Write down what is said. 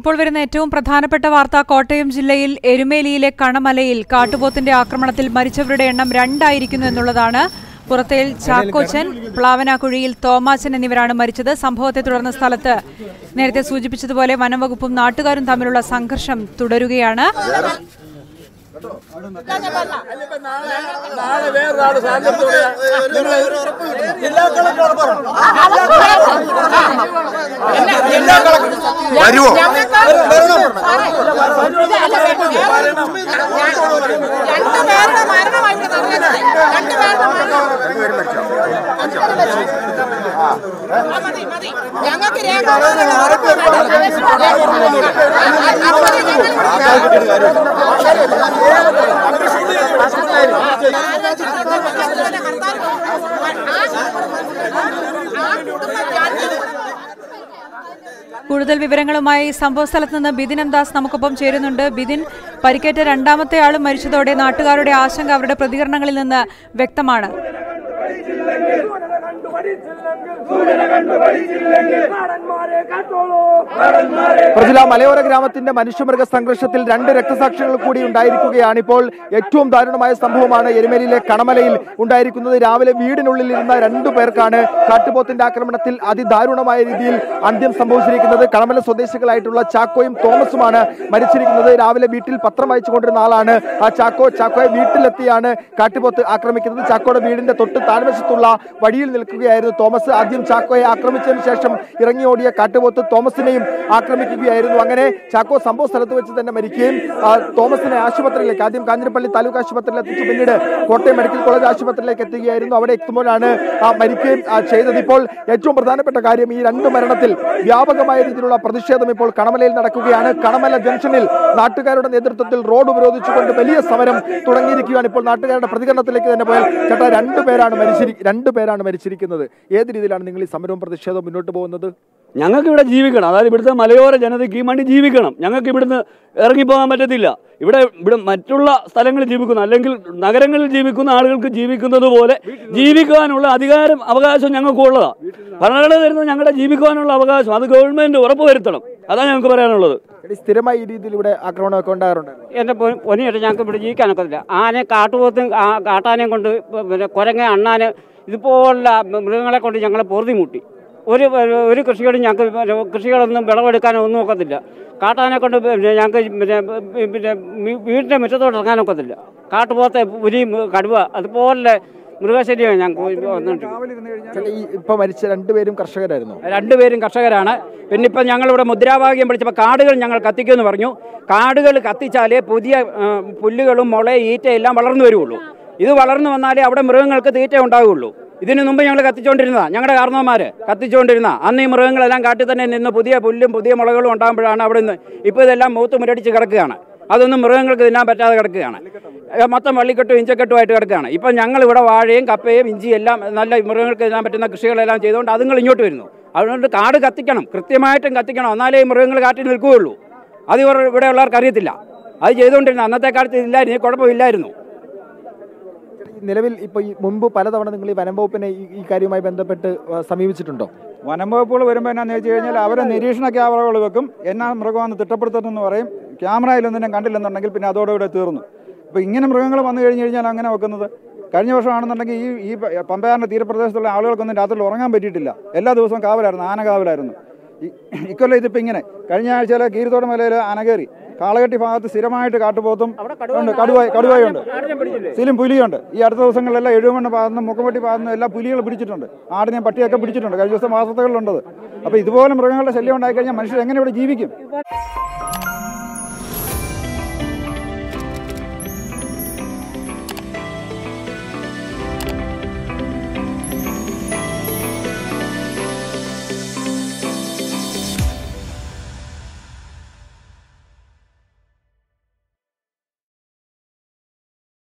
ഇപ്പോൾ വരുന്ന ഏറ്റവും പ്രധാനപ്പെട്ട വാർത്ത കോട്ടയം ജില്ലയിൽ എരുമേലിയിലെ കണമലയിൽ കാട്ടുപോത്തിന്റെ ആക്രമണത്തിൽ മരിച്ചവരുടെ എണ്ണം രണ്ടായിരിക്കുന്നു എന്നുള്ളതാണ് പുറത്തേൽ ചാക്കോച്ചൻ പ്ലാവനാക്കുഴിയിൽ തോമാച്ചൻ എന്നിവരാണ് മരിച്ചത് സംഭവത്തെ തുടർന്ന് സ്ഥലത്ത് നേരത്തെ സൂചിപ്പിച്ചതുപോലെ വനംവകുപ്പും നാട്ടുകാരും തമ്മിലുള്ള സംഘർഷം തുടരുകയാണ് നാളെ വേറൊരാള് സാന്നിധ്യത്തോടെ നിങ്ങള് ജില്ലാ കളക്ടർ ജില്ലാ കളക്ടർ വരുവോ രണ്ടുപേരുടെ മരണമായി ഇവിടെ നടന്നത് രണ്ടുപേരുടെ മരണം മതി മതി ഞങ്ങൾക്ക് രേഖാമൂലമുള്ള ഉറപ്പ് കൂടുതൽ വിവരങ്ങളുമായി സംഭവസ്ഥലത്ത് നിന്ന് ബിദിൻ എം ദാസ് നമുക്കൊപ്പം ചേരുന്നുണ്ട് ബിദിൻ പരിക്കേറ്റ രണ്ടാമത്തെ ആളും മരിച്ചതോടെ നാട്ടുകാരുടെ ആശങ്ക അവരുടെ പ്രതികരണങ്ങളിൽ നിന്ന് വ്യക്തമാണ് പ്രജില മലയോര ഗ്രാമത്തിന്റെ മനുഷ്യമൃഗ സംഘർഷത്തിൽ രണ്ട് രക്തസാക്ഷികൾ കൂടി ഉണ്ടായിരിക്കുകയാണ് ഇപ്പോൾ ഏറ്റവും ദാരുണമായ സംഭവമാണ് എരുമേലിയിലെ കണമലയിൽ ഉണ്ടായിരിക്കുന്നത് രാവിലെ വീടിനുള്ളിൽ ഇരുന്ന രണ്ടു പേർക്കാണ് കാട്ടുപോത്തിന്റെ ആക്രമണത്തിൽ അതിദാരുണമായ രീതിയിൽ അന്ത്യം സംഭവിച്ചിരിക്കുന്നത് കണമല സ്വദേശികളായിട്ടുള്ള ചാക്കോയും തോമസുമാണ് മരിച്ചിരിക്കുന്നത് രാവിലെ വീട്ടിൽ പത്രം വായിച്ചുകൊണ്ടിരുന്ന ആളാണ് ആ ചാക്കോ ചാക്കോയെ വീട്ടിലെത്തിയാണ് കാട്ടുപോത്ത് ആക്രമിക്കുന്നത് ചാക്കോയുടെ വീടിന്റെ തൊട്ട് താഴ്വശത്തുള്ള വഴിയിൽ നിൽക്കുകയായിരുന്നു തോമസ് ആദ്യം ചാക്കോയെ ആക്രമിച്ചതിന് ശേഷം ഇറങ്ങി ഓടിയ കാട്ടുപോത്ത് തോമസിനെയും ആക്രമിക്കുകയായിരുന്നു അങ്ങനെ ചാക്കോ സംഭവ സ്ഥലത്ത് വെച്ച് തന്നെ മരിക്കുകയും ആ, തോമസിനെ ആശുപത്രിയിലേക്ക് ആദ്യം കാഞ്ഞിരപ്പള്ളി താലൂക്ക് ആശുപത്രിയിൽ എത്തിച്ചു പിന്നീട് കോട്ടയം മെഡിക്കൽ കോളേജ് ആശുപത്രിയിലേക്ക് എത്തുകയായിരുന്നു അവിടെ എത്തുമ്പോഴാണ് ആ, മരിക്കുകയും ആ, ചെയ്തത് ഇപ്പോൾ ഏറ്റവും പ്രധാനപ്പെട്ട കാര്യം ഈ രണ്ട് മരണത്തിൽ വ്യാപകമായ രീതിയിലുള്ള പ്രതിഷേധം ഇപ്പോൾ കണമലയിൽ നടക്കുകയാണ് കണമല ജംഗ്ഷനിൽ നാട്ടുകാരുടെ നേതൃത്വത്തിൽ റോഡ് ഉപരോധിച്ചുകൊണ്ട് വലിയ സമരം തുടങ്ങിയിരിക്കുകയാണ് ഇപ്പോൾ നാട്ടുകാരുടെ പ്രതികരണത്തിലേക്ക് തന്നെ പോയാൽ ചേട്ടാ രണ്ടു പേരാണ് മരിച്ചിരി രണ്ടു പേരാണ് മരിച്ചിരിക്കുന്നത് ഏത് രീതിയിലാണ് നിങ്ങൾ ഈ സമരവും പ്രതിഷേധവും മുന്നോട്ട് പോകുന്നത് ഞങ്ങൾക്ക് ഇവിടെ ജീവിക്കണം അതായത് ഇവിടുത്തെ മലയോര ജനതയ്ക്ക് ഈ മണ്ണി ജീവിക്കണം ഞങ്ങൾക്ക് ഇവിടുന്ന് ഇറങ്ങിപ്പോകാൻ പറ്റത്തില്ല ഇവിടെ ഇവിടെ മറ്റുള്ള സ്ഥലങ്ങളിൽ ജീവിക്കുന്ന അല്ലെങ്കിൽ നഗരങ്ങളിൽ ജീവിക്കുന്ന ആളുകൾക്ക് ജീവിക്കുന്നത് പോലെ ജീവിക്കാനുള്ള അധികാരം അവകാശം ഞങ്ങൾക്ക് ഉള്ളതാണ് ഭരണഘടന തരുന്നത് ഞങ്ങളുടെ ജീവിക്കുവാനുള്ള അവകാശം അത് ഗവൺമെന്റ് ഉറപ്പുവരുത്തണം അതാണ് ഞങ്ങൾക്ക് പറയാനുള്ളത് എടി, സ്ഥിരമായി ഈ രീതിയിൽ ഇവിടെ ആക്രമണമൊക്കെ ഉണ്ടാകാറുണ്ട് എൻ്റെ പൊന്നിയിട്ട് ഞങ്ങൾക്ക് ഇവിടെ ജീവിക്കാനൊക്കത്തില്ല ആനെ കാട്ടുപോത്തും ആ- കാട്ടാനേം കൊണ്ട് പിന്നെ കുരങ്ങ അണ്ണാന് ഇതുപോലുള്ള മൃഗങ്ങളെ കൊണ്ട് ഞങ്ങളെ പൊറുതി മുട്ടി ഒരു ഒരു കൃഷിയോടും ഞങ്ങൾക്ക് പിന്നെ കൃഷികളൊന്നും വിളവെടുക്കാനോ ഒന്നും ഒക്കത്തില്ല കാട്ടാനെ കൊണ്ട് പിന്നെ ഞങ്ങൾക്ക് പിന്നെ പിന്നെ മി- വീടിൻ്റെ മുറ്റത്തോട്ട് ഇറങ്ങാനൊക്കത്തില്ല കാട്ടുപോത്തെ പുലി കടുവ അതുപോലെ മൃഗശല്യമാണ് ഞങ്ങൾക്ക് വന്നുകൊണ്ടിരിക്കുന്നത് ചേട്ടാ, ഈ ഇപ്പൊ മരിച്ച രണ്ടുപേരും കർഷകരായിരുന്നു രണ്ടുപേരും കർഷകരാണ് പിന്നെ ഇപ്പം ഞങ്ങളിവിടെ മുദ്രാവാക്യം പഠിച്ചപ്പോൾ കാടുകൾ ഞങ്ങൾ കത്തിക്കുമെന്ന് പറഞ്ഞു കാടുകൾ കത്തിച്ചാലേ പുതിയ ആ, പുല്ലുകളും മുള ഈറ്റ എല്ലാം വളർന്നു വരുള്ളൂ ഇത് വളർന്നു വന്നാലേ അവിടെ മൃഗങ്ങൾക്ക് തീറ്റ ഉണ്ടാവുകയുള്ളൂ ഇതിനു മുമ്പ് ഞങ്ങൾ കത്തിച്ചുകൊണ്ടിരുന്നതാ ഞങ്ങളുടെ കാരണവന്മാര് കത്തിച്ചുകൊണ്ടിരുന്ന അന്ന് ഈ മൃഗങ്ങളെല്ലാം കാട്ടിൽ തന്നെ നിന്ന് പുതിയ പുല്ലും പുതിയ മുളകളും ഉണ്ടാകുമ്പോഴാണ് അവിടെ നിന്ന് ഇപ്പോൾ ഇതെല്ലാം മൂത്ത് മുരടിച്ച് കിടക്കുകയാണ് അതൊന്നും മൃഗങ്ങൾക്ക് തിന്നാൻ പറ്റാതെ കിടക്കുകയാണ് ഏ, മൊത്തം വള്ളിക്കെട്ടും ഇഞ്ചക്കെട്ടുമായിട്ട് കിടക്കുകയാണ് ഇപ്പം ഞങ്ങൾ ഇവിടെ വാഴയും കപ്പയും ഇഞ്ചിയും എല്ലാം നല്ല മൃഗങ്ങൾക്ക് തിന്നാൻ പറ്റുന്ന കൃഷികളെല്ലാം ചെയ്തുകൊണ്ട് അതുങ്ങൾ ഇങ്ങോട്ട് വരുന്നു അതുകൊണ്ട് കാട് കത്തിക്കണം കൃത്യമായിട്ടും കത്തിക്കണം എന്നാലേ ഈ മൃഗങ്ങൾ കാട്ടിൽ നിൽക്കുകയുള്ളൂ അത് ഇവർ ഇവിടെയുള്ളവർക്ക് അറിയത്തില്ല അത് ചെയ്തുകൊണ്ടിരുന്ന അന്നത്തെ കാലത്ത് ഇല്ലായിരുന്നു ഈ കുഴപ്പമില്ലായിരുന്നു ഈ നിലവിൽ ഇപ്പൊ ഈ മുമ്പ് പലതവണ നിങ്ങൾ ഈ വനം വകുപ്പിനെ ഈ- ഈ കാര്യവുമായി ബന്ധപ്പെട്ട് ആ, സമീപിച്ചിട്ടുണ്ടോ വനം വകുപ്പുകൾ വരുമ്പോൾ എന്നാന്ന് വെച്ച് കഴിഞ്ഞാൽ അവരെ നിരീക്ഷണ ക്യാമറകൾ വെക്കും എന്നാ മൃഗമാണെന്ന് തിട്ടപ്പെടുത്തണമെന്ന് പറയും ക്യാമറയിലൊന്നും കണ്ടില്ലെന്നുണ്ടെങ്കിൽ പിന്നെ അതോടുകൂടെ തീർന്നു അപ്പോൾ ഇങ്ങനെ മൃഗങ്ങൾ വന്നു കഴിഞ്ഞ് കഴിഞ്ഞാൽ അങ്ങനെ വെക്കുന്നത് കഴിഞ്ഞ വർഷമാണെന്നുണ്ടെങ്കിൽ ഈ ഈ പ- പമ്പയാറിൻ്റെ തീരപ്രദേശത്തുള്ള ആളുകൾക്കൊന്നും രാത്രിയിൽ ഉറങ്ങാൻ പറ്റിയിട്ടില്ല എല്ലാ ദിവസവും കാവലായിരുന്നു ആന കാവലായിരുന്നു ഈ- ഇക്കൊല്ലം ഇതിപ്പോൾ ഇങ്ങനെ കഴിഞ്ഞ ആഴ്ചയിൽ കീരിത്തോട് മലയിൽ ആന കയറി കാളകെട്ടി ഭാഗത്ത് സ്ഥിരമായിട്ട് കാട്ടുപോത്തും ഉണ്ട് കടുവായി കടുവായുണ്ട് സ്ഥിരം പുലിയുണ്ട് ഈ അടുത്ത ദിവസങ്ങളിലെല്ലാം എഴുമണ്ണ ഭാഗത്തുനിന്ന് മുക്കമ്പട്ടി ഭാഗത്തുനിന്ന് എല്ലാ പുലികൾ പിടിച്ചിട്ടുണ്ട് ആടിനെയും പട്ടിയൊക്കെ പിടിച്ചിട്ടുണ്ട് കഴിഞ്ഞ ദിവസം വാർത്തകളിലുണ്ടത് അപ്പോൾ ഇതുപോലെ മൃഗങ്ങളുടെ ശല്യം ഉണ്ടായിക്കഴിഞ്ഞാൽ മനുഷ്യർ എങ്ങനെ ഇവിടെ ജീവിക്കും